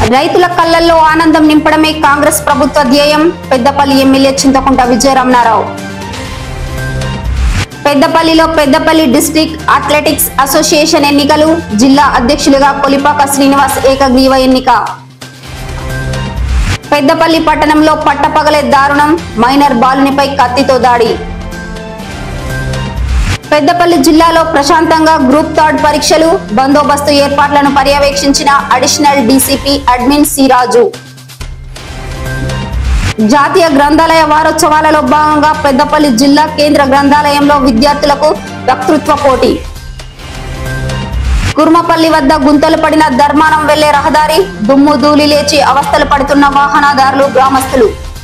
రైతుల కళ్ళల్లో ఆనందం నింపడమే కాంగ్రెస్ ప్రభుత్వ ధ్యేయం పెద్దపల్లి ఎమ్మెల్యే చింతకుంట విజయరమణారావు పెద్దపల్లిలో పెద్దపల్లి డిస్ట్రిక్ట్ అథ్లెటిక్స్ అసోసియేషన్ ఎన్నికలు జిల్లా అధ్యక్షులుగా కొలిపాక శ్రీనివాస్ ఏకగ్రీవ ఎన్నిక పెద్దపల్లి పట్టణంలో పట్టపగలే దారుణం మైనర్ బాలునిపై కత్తితో దాడి పెద్దపల్లి జిల్లాలో ప్రశాంతంగా గ్రూప్ థర్డ్ పరీక్షలు బందోబస్తు ఏర్పాట్లను పర్యవేక్షించిన అడిషనల్ డీసీపీ అడ్మిన్ సిరాజు జాతీయ గ్రంథాలయ వారోత్సవాలలో భాగంగా పెద్దపల్లి జిల్లా కేంద్ర గ్రంథాలయంలో విద్యార్థులకు వక్తృత్వ పోటీ కుర్మపల్లి వద్ద గుంతలు పడిన ధర్మానం వెళ్లే రహదారి దుమ్ము ధూళి లేచి అవస్థలు పడుతున్న వాహనదారులు గ్రామస్తులు